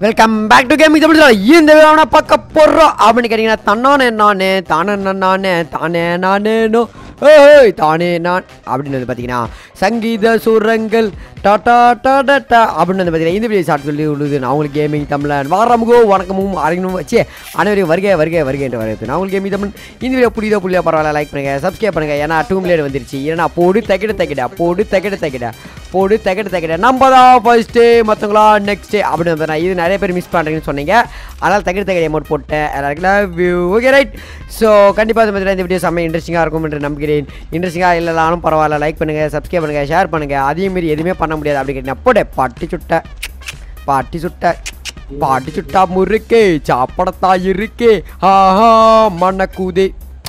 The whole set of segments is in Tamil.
Welcome back to gaming Tamil channel. இந்த விழாவை பார்க்க போறோம் அப்படின்னு கேட்டீங்கன்னா தன்னானே நானே தானே நானே தானே நானே நோ ஏய் தானே நான் அப்படின்னு வந்து பார்த்தீங்கன்னா சங்கீத சுரங்கள் டாடா டாடா டா அப்படின்னு வந்து பார்த்தீங்கன்னா இந்த வீடியோ ஷார்ட் சொல்லி உள்ளது நான் உங்களுக்கு கேமிங் தமிழன் வாரமுகோ வணக்கமும் அறிஞனும் வச்சு அனைவரையும் வருகை வருகை வருகை என்று வரவேற்று நான் உங்களுக்கு கேமிங் தமிழ் இந்த வீடியோ புரியுதோ புள்ளியா பரவாயில்ல லைக் பண்ணுங்க சப்ஸ்கிரைப் பண்ணுங்க ஏன்னா டூ மில்லியன் வந்துருச்சு ஏன்னா போடு தக்கிட தக்கிட போடு தக்கிட தக்கிட போடு தக்கிட தக்கிட நம்ம தான் ஃபர்ஸ்ட்டு மற்றவங்களா நெக்ஸ்ட்டு அப்படின்னு வந்து நான் இது நிறைய பேர் மிஸ் பண்ணுறீங்கன்னு சொன்னீங்க அதனால் தக்கிட தக்கிட அமௌண்ட் போட்டேன் எல்லாருக்கும் love you okay right so கண்டிப்பாக இந்த மாதிரி இந்த வீடியோ செம்ம இன்ட்ரெஸ்டிங்காக இருக்கும் என்று நம்புகிறேன் இன்ட்ரெஸ்டிங்காக இல்லைனாலும் பரவாயில்ல லைக் பண்ணுங்கள் சப்ஸ்கிரைப் பண்ணுங்கள் ஷேர் பண்ணுங்கள் அதே மாரி எதுவுமே பண்ண முடியாது அப்படி கேட்டீங்கன்னா போட பாட்டி சுட்ட பாட்டி சுட்ட பாட்டி சுட்டா முறுக்கே சாப்படத்தா இருக்கே ஆஹா மணக்குதே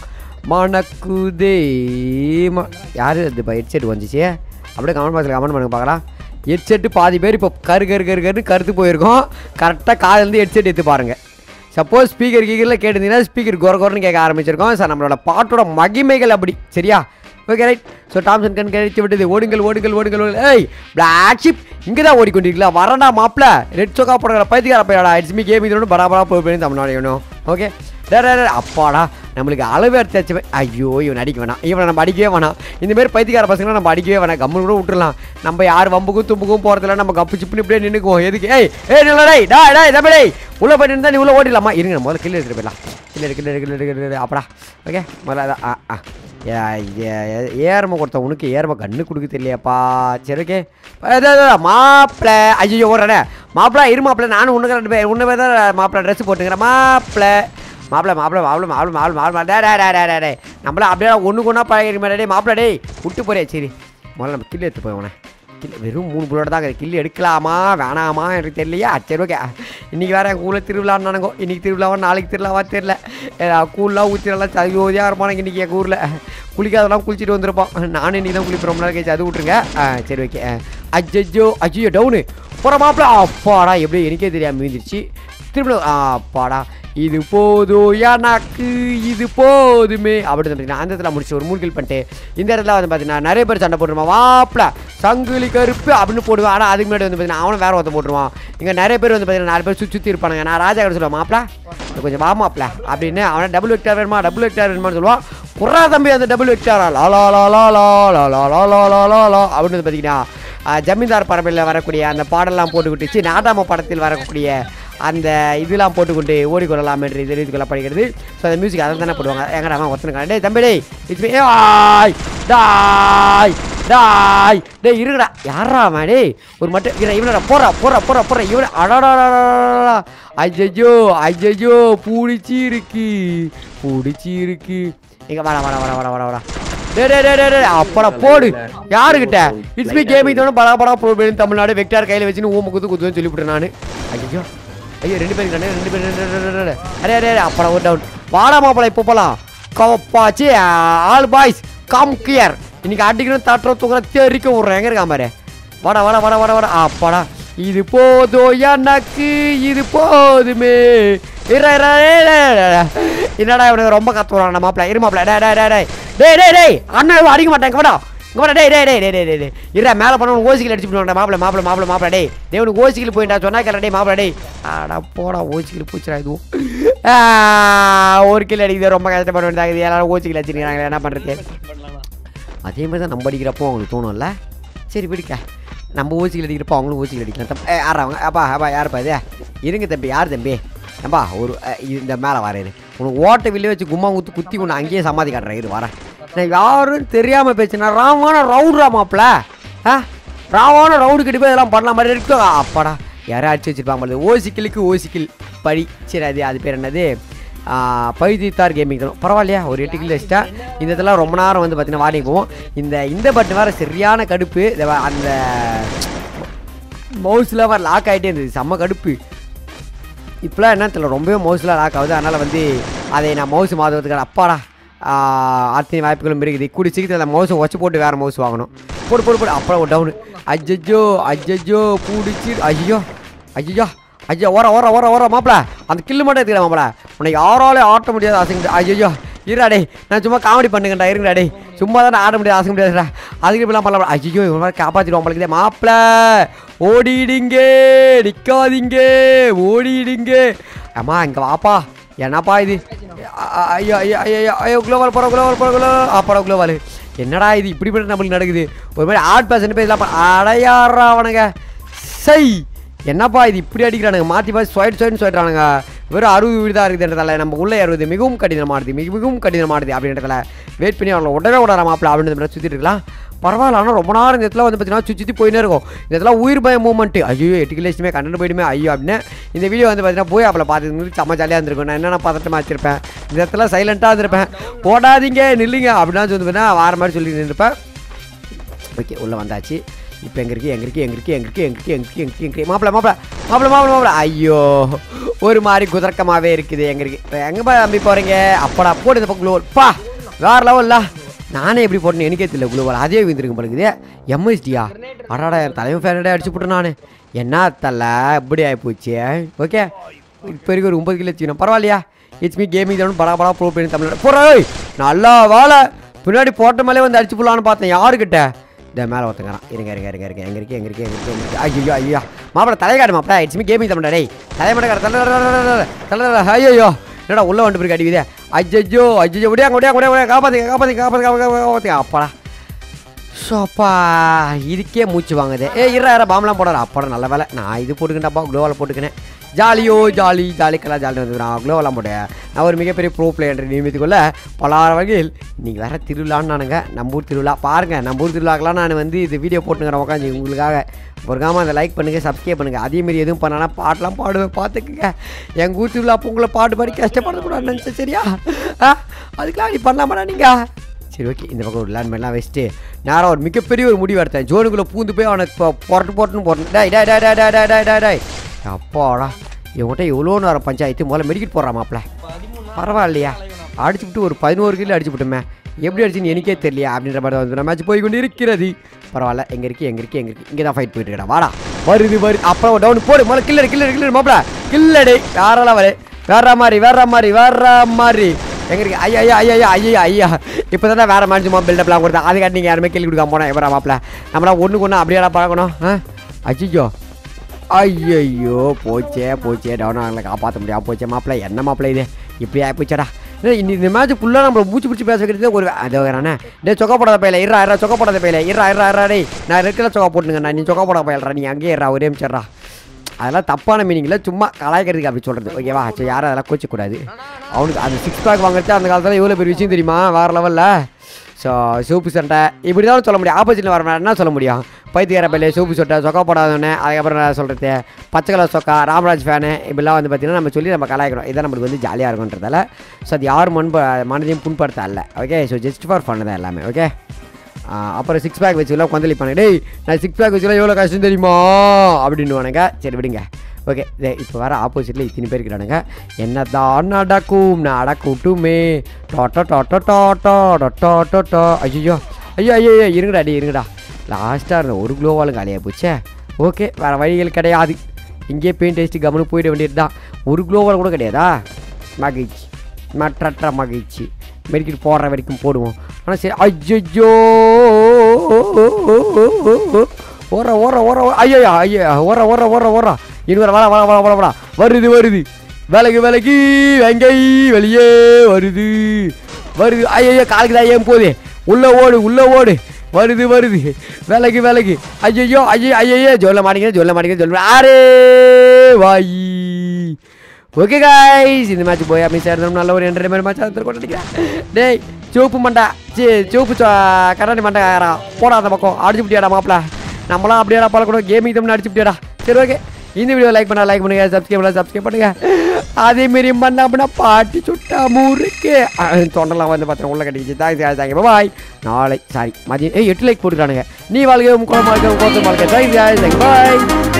மணக்குதே ம யார் அது இப்போ ஹெட்செட் வந்துச்சு அப்படியே கமெண்ட் பாக்ஸில் கமெண்ட் பண்ணுங்க பார்க்கலாம் ஹெட்செட்டு பாதி பேர் இப்போ கரு கரு கரு கருன்னு கருத்து போயிருக்கோம் கரெக்டாக காதுலேருந்து ஹெட்செட் எடுத்து பாருங்கள் சப்போஸ் ஸ்பீக்கர் கீக்கரில் கேட்டிருந்தீங்கன்னா ஸ்பீக்கர் குறை குறைன்னு கேட்க ஆரம்பிச்சிருக்கோம் சார் நம்மளோட பாட்டோட மகிமைகள் அப்படி சரியா ஓகே ரைட் ஸோ டாம்சன் கண் கழித்து விட்டது ஓடுங்கள் ஓடுங்கள் ஓடுங்கள் ஓடுங்கள் ஏய் பிளாக் ஷிப் இங்கே தான் ஓடிக்கொண்டிருக்கீங்களா வரண்டா மாப்பிள ரெட் சோக்கா போடுற பைத்தியக்கார பையடா இட்ஸ் மீ கேம் இதோட பராபரா போய் பண்ணி தமிழ்நாடு வேணும் ஓகே டே டே, டே, அப்பாடா நம்மளுக்கு அளவு எடுத்து ஐயோ இவன் அடிக்க வேணாம் இவனை நம்ம அடிக்கவே வேணாம் இந்த மாதிரி பைத்தியக்கார பசங்களை நம்ம அடிக்கவே வேணாம் கம்முன்னு கூட விட்டுறலாம் நம்ம யார் வம்புக்கும் தும்புக்கும் போகிறதில்ல நம்ம கப்பு சிப்புன்னு இப்படியே நின்றுக்குவோம் எதுக்கு ஏய் ஏய் நில்ல டேய் டா டேய் தம்பி டேய் உள்ளே போய் நின்றா நீ உள்ளே ஓடிடலாமா இருங்க நான் முதல்ல கில்லு எடுத்துட்டு போயிடலாம் கில்லு எடு கில்லு எடு கில்லு எடு கில்லு எடு அப்படா ஓகே முதல்ல அதான் ஆ ஆ ஏறம கொடுத்த உனக்கு ஏறம கண்ணு கொடுக்க தெரியலையாப்பா சரி ஓகே மாப்பிள்ள ஐயோ ஓடுறே மாப்பிள்ள இரு மாப்பிள்ள நானும் ஒன்று ரெண்டு பேர் ஒன்று பேர் தான் மாப்பிள்ள ட்ரெஸ் போட்டுக்கிறேன் மாப்பிள்ள மாப்பிள்ள மாப்பிள்ள மாப்பிள்ள மாப்பிள்ள மாப்பிள்ள மாப்பிள்ள டே டே டே டே டே நம்மள அப்படியே ஒன்று கொண்டா பழகிற டே மாப்பிள்ள டேய் விட்டு போறே சரி முதல்ல நம்ம கில்லு எடுத்து போய் கில்லு வெறும் மூணு புள்ளோட தான் இருக்குது கில்லு எடுக்கலாமா வேணாமா எனக்கு தெரியலையா சரி ஓகே இன்றைக்கி வேறு எங்கள் ஊரில் திருவிழான்னு நினைக்கோ இன்றைக்கி திருவிழாவா நாளைக்கு திருவிழாவா தெரில கூழ்லாம் ஊற்றிலாம் சதியோதியாக இருப்பானு இன்றைக்கி எங்கள் ஊரில் குளிக்காதெல்லாம் குளிச்சுட்டு வந்திருப்போம் நானும் இன்றைக்கி தான் குளிப்பேன் ரொம்ப நாள் கழிச்சு அது விட்ருங்க ஆ சரி ஓகே அஜ்ஜோ அஜ்ஜோ டவுனு போகிற மாப்பிள அப்பாடா எப்படி எனக்கே தெரியாமல் மீந்துருச்சு திரும்ப அப்பாடா இது போதும் எனக்கு இது போதுமே அப்படி தான் அந்த இடத்துல முடிச்சு ஒரு மூழ்கில் பண்ணிட்டு இந்த இடத்துல வந்து பார்த்தீங்கன்னா நிறைய பேர் சண்டை போட்டுருவான் வாப்பில் சங்கிலி கருப்பு அப்படின்னு போடுவான் ஆனால் அதுக்கு முன்னாடி வந்து பார்த்தீங்கன்னா அவனும் வேற ஒருத்தன் போட்டுருவான் இங்கே நிறைய பேர் வந்து பார்த்தீங்கன்னா நாலு பேர் சுற்றி சுற்றி இருப்பானுங்க நான் ராஜா கிட்ட சொல்லுவேன் மாப்பிள இது கொஞ்சம் வா மாப்பிள அப்படின்னு அவனை டபுள் வெக்டார் வேணுமா டபுள் வெக்டார் வேணுமான்னு சொல்லுவான் குறா தம்பி அந்த டபுள் வெக்டாரா லா லா லா லா லா லா லா லா லா லா லா லா அப்படின்னு வந்து பார்த்தீங்கன்னா ஆஹ், ஜமீன்தார் பரம்பில் வரக்கூடிய அந்த பாடலாம் போட்டுக்கிட்டு சி நாடாம படத்தில் வரக்கூடிய அந்த இதெல்லாம் போட்டுக்கொண்டு ஓடிக்கொள்ளலாம் என்று தெரிவித்து கொள்ளப்படுகிறது ஸோ அந்த மியூசிக் அதை தானே போடுவாங்க எங்கடா அவன் ஒருத்தனுக்கு டேய் தம்பி டேய் இட்ஸ் மீ ஆய் டாய் டாய் டேய் இருங்கடா யாரா அவன் டேய் ஒரு மட்டும் இவனை இவனடா போறா போறா போறா போறா இவனை அடாடா ஐயோ ஐயோ பூடிச்சி இருக்கு பூடிச்சி இருக்கு எங்க வாடா வாடா வாடா வாடா வாடா வாடா டே டே டே டே டே அப்படா போடு யாருக்கிட்ட இட்ஸ் மீ கேமிங் தோணும் படா படா போடுவேன் தமிழ்நாடு வெக்டார் கையில் வச்சுன்னு ஊம குத்து குத்துன்னு சொல்லிவிட்டேன் நான் ஐயோ ஐயோ ரெண்டு பேரும் ரெண்டு ரெண்டு பேரும் ரெண்டு- ரெண்டு- ரெண்டு- ரெண்டு. அரே அரே அரே, அப்படா ஒரு டவுன் வாடா மாப்பிள இப்போ போகலாம் கப்பாச்சு ஆல் பாய்ஸ் கம் கியர் இன்னைக்கு அடிக்கணும் தட்டுற தூக்குற தெரிக்க விட்றேன் எங்க இருக்கா பாரு வாடா வாடா வாடா வாடா வாடா அப்பாடா இது போதும் எனக்கு இது போதுமே இரு, இரு, இரு, இரு, இரு, இரு. என்னடா இவனுக்கு ரொம்ப கத்துறான் மாப்பிள இரு மாப்பிள டே டே டே டே டேய் டேய் டேய் அண்ணன் இவன் அடிக்க மாட்டேன் இங்க வாடா இங்க வாடா டேய் டேய் டேய் டேய் டேய் டேய் இரா மேலே பண்ண ஓசிக்கல் அடிச்சு போடுவாங்க மாப்பிள மாப்பிள மாப்பிள மாப்பிள டேய் டேய் உனக்கு ஓசிக்கல் போயிட்டா சொன்னா கேள டேய் மாப்பிள டேய் ஆடா போடா ஓசிக்கல் பூச்சிடா இதுவும் ஆ, ஒரு கிலோ அடிக்குது ரொம்ப கஷ்டப்பட வேண்டியதாகுது எல்லாரும் ஓசிக்கல் அடிச்சிருக்காங்க என்ன பண்ணுறது அதே மாதிரி தான் நம்ம அடிக்கிறப்போ அவங்களுக்கு தோணும்ல சரி பிடிக்க நம்ம ஊசிகள் அடிக்கிறப்போ அவங்களும் ஊசிகள் அடிக்கலாம் தம்பி ஏ யாரா அவங்க அப்பா அப்பா யாருப்பா இது இருங்க தம்பி யார் தம்பி ஏம்பா ஒரு அ, இந்த மேலே வரேன் உனக்கு ஓட்ட வில்லே வச்சு கும்மா குத்து குத்தி கொண்டு அங்கேயே சமாதி காட்டுறேன் இரு வரேன் நான் யாரும் தெரியாமல் பேசுனா ராமான ரவுட்ரா மாப்பிள ஆ ராவான ரவுடு கிட்ட போய் இதெல்லாம் பண்ணலாம் மாதிரி இருக்கு அப்பாடா யாரும் அடிச்சு வச்சிருப்பாங்க போல. ஓசிக்கிலுக்கு ஓசிக்கில் படி சரி அது அது பேர் என்னது பைதித்தார் கேமிங் தரும் பரவாயில்லையா ஒரு எட்டு கிலோ வச்சுட்டா இந்த இதெல்லாம் ரொம்ப நேரம் வந்து பார்த்தீங்கன்னா வாடி போவோம் இந்த இந்த பட்டன் வேறு சரியான கடுப்பு இந்த வ- அந்த மவுஸில் வேறு லாக் ஆகிட்டே இருந்தது செம்ம கடுப்பு இப்போலாம் என்ன தெரியல ரொம்பவே மவுஸில் லாக் ஆகுது அதனால் வந்து அதை நான் மவுஸ் மாற்றுறதுக்கு அப்பாடா ஆஹ், அத்தனை வாய்ப்புகளும் இருக்குது கூடி சீக்கிரத்தில் அந்த மவுஸை வச்சு போட்டு வேறு மவுஸ் வாங்கணும் போடு போடு போடு அப்புறம் ஒரு டவுனு அஜ்ஜோ அஜ்ஜோ பூடிச்சு ஐயோ ஐயோ ஐயோ ஓர ஓர ஓர ஓர மாப்பிள அந்த கில்லு மட்டும் எடுத்துக்கிறேன் மாப்பிள உன்னை யாராலையும் ஆட்ட முடியாது அசைங்க ஐயோ இருடா டேய் நான் சும்மா காமெடி பண்ணுங்கடா இருங்கடா டேய் சும்மா தானே ஆட முடியாது ஆசை முடியாதுடா அதுக்கு இப்படிலாம் பண்ணலாம் ஐயோ இவன் மாதிரி காப்பாற்றிடுவோம் உங்களுக்கு மாப்பிள்ள ஓடிடுங்க நிற்காதீங்க ஓடிடுங்க அம்மா இங்கே வாப்பா என்னப்பா இது அ- அ- ஐயோ ஐயோ ஐயோ ஐயோ, ஐயோ குளோவால் போகிற குளோவால் போகிற குளோ அப்புறம் குளோவால் என்னடா இது இப்படி இப்படி நம்மளுக்கு நடக்குது ஒரு மாதிரி ஆட் பேசன் பேசலாம் அடையாடுறா அவனுங்க சை என்னப்பா இது இப்படி அடிக்கிறானுங்க மாற்றி மாற்றி சொயிட் சொயின்னு சொல்லிடுறானுங்க வெறும் அறுபது வீடு தான் இருக்குதுன்றதால நம்ம உள்ளே அறுபது மிகவும் கடினமானது மிக மிகவும் கடினமானது அப்படின்றதால வெயிட் பண்ணி அவங்கள உடனே விடார மாப்பிள அப்படின்னு சுற்றிட்டு இருக்கலாம் பரவாயில்ல ஆனால் ரொம்ப நேரம் இந்த இடத்துல வந்து பார்த்தீங்கன்னா சுற்றி சுற்றி போயினே இருக்கும் இந்த இடத்துல உயிர் பய மூமெண்ட்டு ஐயோ எட்டு கிலோஸ்மே கண்டு போயிடுமே ஐயோ அப்படின்னு இந்த வீடியோ வந்து பார்த்தீங்கன்னா போய் அவளை பார்த்து செம்ம ஜாலியாக இருந்திருக்கும் நான் என்னென்ன பதட்டமாக வச்சிருப்பேன் இந்த இடத்துல சைலண்ட்டாக இருந்திருப்பேன் போடாதீங்க நில்லுங்க அப்படின்னு சொல்லி பார்த்தீங்கன்னா வார மாதிரி சொல்லி நின்றுப்பேன் ஓகே உள்ளே வந்தாச்சு இப்போ எங்கே இருக்கு எங்கே இருக்கு எங்கே இருக்கு எங்கே இருக்கு எங்கே இருக்கு எங்கே இருக்கு எங்கே இருக்கு எங்கே இருக்கு மாப்பிள மாப்பிள மாப்பிள மாப்பிள மாப்பிள ஐயோ ஒரு மாதிரி குதர்க்கமாகவே இருக்குது எங்கே இருக்கு இப்போ எங்கே போய் நம்பி போகிறீங்க அப்படா போடு இந்த பக்கம் குளோவல் பா வேற லெவல்ல நானே எப்படி போட்டேன்னு எனக்கே தெரியல குளோவல் அதே விழுந்துருக்கு பழகுது எம்எஸ்டியா அடாடா என் தலைவன் ஃபேனடே அடிச்சு போட்டு நான் என்ன தலை இப்படி ஆகிப்போச்சு ஓகே இப்போ வரைக்கும் ஒரு ஒன்பது கிலோ வச்சுக்கணும் பரவாயில்லையா இட்ஸ் மீ கேமிங் தான் படா படா ப்ரோ பண்ணி தமிழ் போகிறோய் நல்லா வாழை பின்னாடி போட்ட மேலே வந்து அடிச்சு போடலான்னு பார்த்தேன் யாருக்கிட்ட இந்த மேலே ஒருத்தங்கிறான் இருங்க இருங்க இருங்க இருங்க எங்க இருக்கு எங்க இருக்கு எங்க இருக்கு எங்க இருக்கு ஐயோ ஐயோ மாப்பிள தலைகாடு மாப்பிள இட்ஸ் மீ கேமிங் தமிழ் டேய் தலைமடக்கார தலை தலை ஐயோ என்னடா உள்ள வந்து போய் அடிக்குதே ஐயோ ஐயோ முடியா முடியா முடியா முடியா காப்பாத்துங்க காப்பாத்துங்க காப்பாத்துங்க காப்பாத்துங்க காப்பாத்துங்க அப்பாடா ஷோப்பா இதுக்கே மூச்சு வாங்குது ஏ இறா இறா பாம்பெலாம் போடாத அப்பாடா நல்ல வேலை நான் இது போட்டுக்கிட்டப்பா க்ளோவால் போட்டுக்கினேன் ஜாலியோ ஜாலி ஜாலிக்கெல்லாம் ஜாலி வந்து நான் க்ளோவெல்லாம் போட்டேன் நான் ஒரு மிகப்பெரிய ப்ரோ பிளேயர் நியமித்துக்கொள்ள பலார வகையில் நீங்கள் வேற திருவிழான்னு நானுங்க நம்ம ஊர் திருவிழா பாருங்கள் நம்ம ஊர் திருவிழாக்கெல்லாம் நான் வந்து இது வீடியோ போட்டுங்கிறேன் உட்காந்து உங்களுக்காக ஒருக்காம அதை லைக் பண்ணுங்கள் சப்ஸ்கிரைப் பண்ணுங்கள் அதேமாரி எதுவும் பண்ணனா பாட்டெலாம் பாடுவேன் பார்த்துக்குங்க எங்கள் ஊர் திருவிழா அப்போ உங்களை பாட்டு பாடி கஷ்டப்படக்கூடாதுன்னு நினச்சேன் சரியா ஆ அதுக்கெல்லாம் நீ பண்ணலாமாடா நீங்கள் சரி ஓகே இந்த பக்கம் ஒரு லேண்ட்மெண்ட்லாம் வச்சுட்டு நேரம் ஒரு மிகப்பெரிய ஒரு முடிவு எடுத்தேன் ஜோனுக்குள்ளே பூந்து போய் அவனுக்கு இப்போ புரட்டு போட்டுன்னு போட்டேன் டேய் டேய் டேய் டேய் டேய் டேய் டேய் டேய் அப்பாடா இவங்ககிட்ட எவ்வளோ நேரம் பஞ்சாயத்து முதல்ல மெடிக்கெட் போடுறான் மாப்பிள பரவாயில்லையா அடிச்சுவிட்டு ஒரு பதினோரு கிலோ அடிச்சு விட்டுமே எப்படி அடிச்சுன்னு எனக்கே தெரியலையா அப்படின்ற மாதிரி வந்து நம்ம மேட்ச் போய் கொண்டு இருக்கிறது பரவாயில்ல எங்கே இருக்கு எங்கே இருக்கு எங்கே இருக்கு இங்கே தான் ஃபைட் போயிட்டு இருக்கடா வாடா வருது வருது அப்புறம் டவுன் போடு முதல்ல கில்லடு கில்லடு கில்லடு மாப்பிள கில்லடு வேறலாம் வரு வேற மாதிரி வேற மாதிரி வேற மாதிரி எங்க இருக்கு ஐயா ஐயா ஐயா ஐயா ஐயா ஐயா இப்போ தான் வேற மாதிரி சும்மா பில்டப்லாம் கொடுத்தா அதுக்காட்டி நீங்கள் யாருமே கேள்வி கொடுக்காம போனோம் எப்பரா மாப்பிள நம்மளா ஒன்றுக்கு ஒன்று அப்படியே பார்க்கணும் ஆ அச்சிச்சோ ஐயையோ போச்சே போச்சே டவுன் ஆகல காப்பாற்ற முடியாது போச்சே மாப்பிள்ள என்ன மாப்பிள்ள இது இப்படி ஆகி போச்சடா இன்னி இந்த மேட்ச் ஃபுல்லாக நம்ம மூச்சு பிடிச்சி பேச வைக்கிறது ஒரு அது வேறானே டே சொக்க போடாத பையில இரா இரா சொக்க போடாத பையில இரா இரா இரா டேய் நான் இருக்கிற சொக்க போட்டுங்க நான் நீ சொக்க போட பயில்றா நீ அங்கேயே இரா ஒரே நிமிஷம்டா அதெல்லாம் தப்பான மீனிங்கில் சும்மா கலாய்க்கிறதுக்கு அப்படி சொல்கிறது ஓகேவா சரி யாரும் அதெல்லாம் கோச்சிக்கூடாது அவனுக்கு அந்த சிக்ஸ் பேக் வாங்குறது அந்த காலத்தில் எவ்வளோ பெரிய விஷயம் தெரியுமா வேறு லெவலில் ஸோ சோப்பு சண்டை இப்படி தான் சொல்ல முடியும் ஆப்போசிட்டில் வர என்ன சொல்ல முடியும் பைத்தியக்கார பையில சோப்பு சொட்டை சொக்கா போடாதவனே அதுக்கப்புறம் நான் சொல்கிறது பச்சை கலர் சொக்கா ராமராஜ் ஃபேனு இப்படிலாம் வந்து பார்த்திங்கன்னா நம்ம சொல்லி நம்ம கலாய்க்கிறோம் இதான் நம்மளுக்கு வந்து ஜாலியாக இருக்குன்றதால ஸோ அது யார் மண் மனதையும் புண்படுத்த அல்ல okay so just for fun தான் எல்லாமே ஓகே அப்புறம் சிக்ஸ் பேக் வச்சுலாம் கொந்தளிப்பானே டேய் நான் சிக்ஸ் பேக் வச்சுலாம் எவ்வளோ கஷ்டம் தெரியுமா அப்படின்னு வானுங்க சரி விடுங்க ஓகே இப்போ வர ஆப்போசிட்டில் இத்தனை பேர் இருக்கிறானுங்க என்னதான் நடக்கும் நடக்கூட்டுமே டாட்டா டாட்டா டாட்டா டொட்டா டொட்டா ஐயோ ஐயோ ஐயோ ஐயோ இருங்கடா டி இருங்கடா லாஸ்ட்டாக இருந்த ஒரு குளோவாலும் காலியாக போச்சே ஓகே வேறு வழிகள் கிடையாது இங்கேயே பெயிண்ட் அடிச்சுட்டு கவனம் போயிட வேண்டியது தான் ஒரு குளோவால் கூட கிடையாதா மகிழ்ச்சி மற்ற மகிழ்ச்சி மெடிக்கல் போடுற வரைக்கும் போடுவோம் ஆனால் சரி ஐயோ ஓர ஓர ஓர ஐயோ ஐயோ ஓர ஓர ஓர ஓர இன்னொரு வர வர வர வர வர வருது வருது விலகு விலகி வெங்கை வெளியே வருது வருது ஐயோ காலுக்கு தான் ஏன் போதே உள்ள ஓடு உள்ள ஓடு வருது வருது விலகு விலகு ஐயோ ஐயோ ஐயோ சொல்ல மாட்டேங்கிறேன் சொல்ல மாட்டேங்கிறேன் சொல்ல ஆரே வாயி ஓகே காய்ஸ் இந்த மேட்ச் போய் மிஸ் ஆயிருந்தோம் நல்ல ஒரு என்டர்டைன்மெண்ட் மேட்ச் அது கொண்டிருக்கிறேன் டேய் சிவப்பு மண்டா சி சிவப்பு கண்ணாடி மண்டை போடா அந்த பக்கம் அடிச்சு விட்டியாடா மாப்பிள நம்மளாம் அப்படியே பழக்கணும் கேமிங் தமிழ் அடிச்சு விட்டியாடா சரி ஓகே இந்த வீடியோ லைக் பண்ணா லைக் பண்ணுங்க சப்ஸ்கிரைப் பண்ணா சப்ஸ்கிரைப் பண்ணுங்க அதே மாரி பண்ண அப்படின்னா பாட்டி சுட்டா முறுக்கு அஹ், தொண்டெல்லாம் வந்து பார்த்தேன் உள்ள கட்டிக்கிச்சு தேங்க்ஸ் தேங்க்ஸ் பாய் நாளை சாரி மதியம் ஏய் எட்டு லைக் போட்டுக்கிறானுங்க நீ வாழ்க்கை முக்கோணம் வாழ்க்கை கோத்தம் வாழ்க்கை தேங்க்ஸ் பாய்